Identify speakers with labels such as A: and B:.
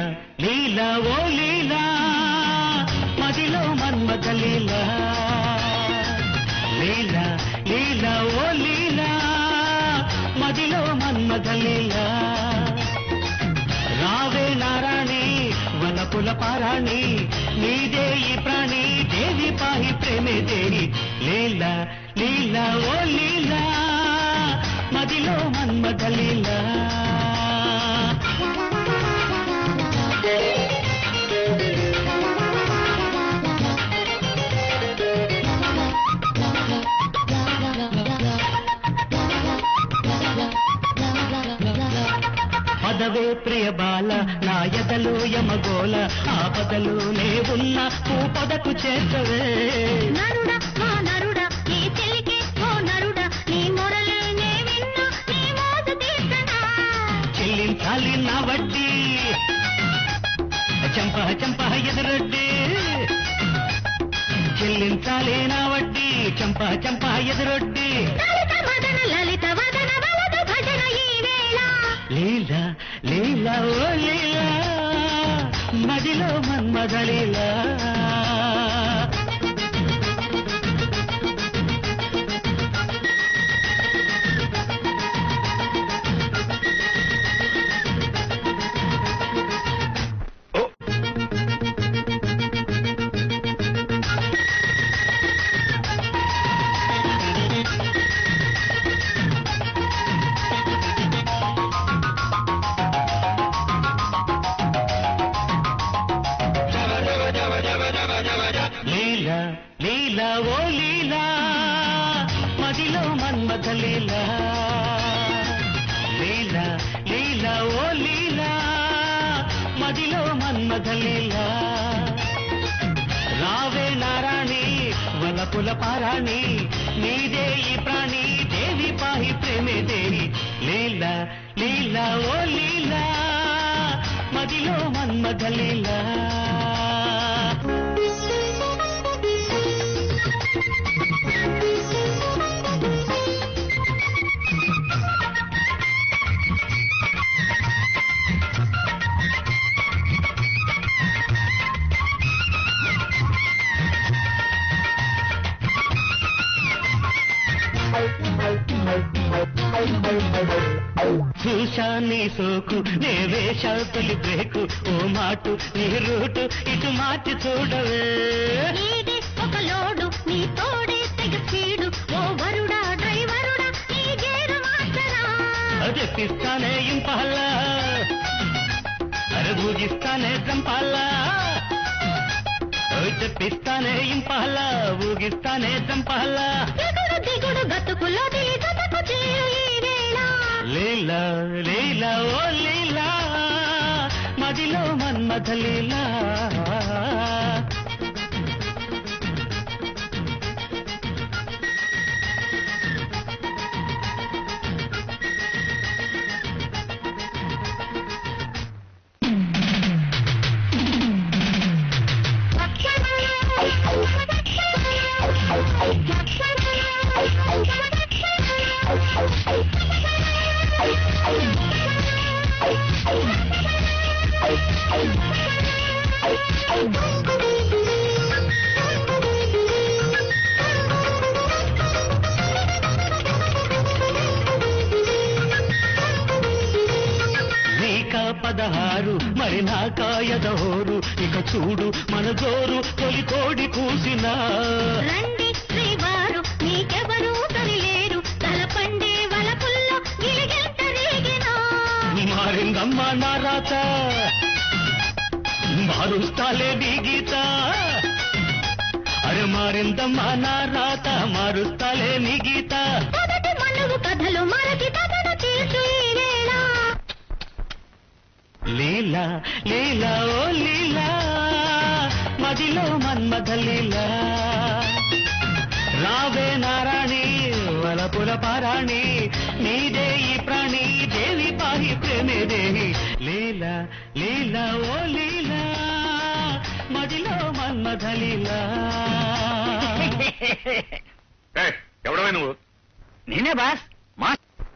A: లీలా ఓ లీలా మదిలో మన్మథ లీలా లీలా లీలా ఓ లీలా మదిలో మన్మథ లీలా రావే నారాణి వనపుల పారాణి నీదే ఈ ప్రాణి దేవి పాహి ప్రేమే దేవి లీలా లీలా ఓ లీలా మదిలో మన్మథ లీలా పదవే ప్రియ బాల నా ఎదలు యమగోల ఆ పదలు నే ఉన్న పూపదకు చేర్చవే
B: నరుడా మా నరుడా నీ చెలికే ఓ నరుడా నీ మొరలే నే విన్నా నీ మోజు తీర్చనా
A: చెల్లించాలి నా వడ్డీ చంప చంప ఎదురొడ్డి చెల్లించాలి నా వడ్డీ చంప చంప ఎదురొడ్డి
B: లలిత మదన లలిత వదన వలదు భజన ఈ వేళ
A: లీలా లీలా ఓ లీలా మదిలో మన్మథ లీలా లీలా లీలా ఓ లీలా మదిలో మన్మథ లీలా లీలా లీలా ఓ లీలా మదిలో మన్మథ లీలా రావే నారాణి వలపుల పారాణి నీదే ఈ ప్రాణి దేవి పాహి ప్రేమే దేవి లీలా లీలా ఓ లీలా మదిలో మన్మథ లీలా చూశా నీ సోకు నే వేషా తొలి బ్రేకు ఓ మాటు నీ రూటు ఇటు మార్చి చూడవే
B: నీది ఒక లోడు నీ తోడే తెగ స్పీడు ఓ వరుడా డ్రైవరుడా నీ గేరు మార్చరా
A: తెప్పిస్తానే ఇంపాలా అరే ఊగిస్తానే చంపాలా ఓయ్ తెప్పిస్తానే ఇంపాలా ఊగిస్తానే చంపాలా
B: ఎగుడు దిగుడు గతుకులో దిగి గతకు చేరు ఈ వేళ
A: లీలా లీలా ఓ లీలా మదిలో మన్మథ లీలా నీకా పదహారు మరి నాకా ఎదహోరు ఇక చూడు మన జోరు తొలి కోడి కూసినా
B: రండి శ్రీవారు నీకెవరూ సరిలేరు తలపండే వలపుల్లో గిలిగెంత రేగినా
A: మారిందమ్మా నా రాత మారుస్తాలే నీ గీత అరే మారిందమ్మా నా రాత మారుస్తాలే నీ గీత
B: మొదటి మనువు కథలు మరచి కథను తీర్చు ఈ వేళ
A: లీలా లీలా ఓ లీలా మదిలో మన్మథ లీలా రావే నారాణి వలపుల పారాణి నీదే ఈ ప్రాణి దేవి పాహి ప్రేమే దేవి లీలా లీలా ఓ లీలా మదిలో మన్మథ లీలా
C: ఎవడవే నువ్వు
A: నేనే బాస్ మా